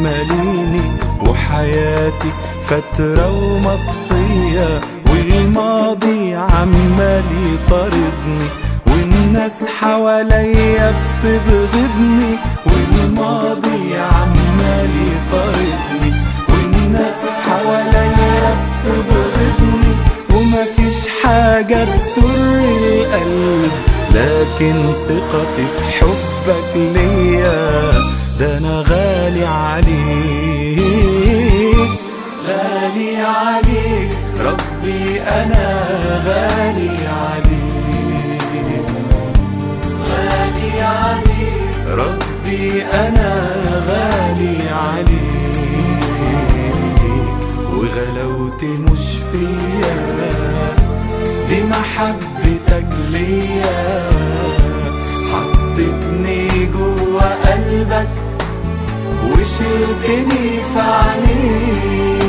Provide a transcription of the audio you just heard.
ماليني وحياتي فترة ومطفية والماضي عمال يطاردني والناس حواليا بتبغضني والماضي عمال يطاردني والناس حواليا بتبغضني ومفيش حاجة تسر القلب لكن ثقتي في حبك ليا ده انا غالي عليك غالي عليك ربي انا غالي عليك غالي عليك ربي انا غالي عليك وغلاوتي مش فيا دي محبتك ليا حطتني جوا قلبك وشلتني في عينيك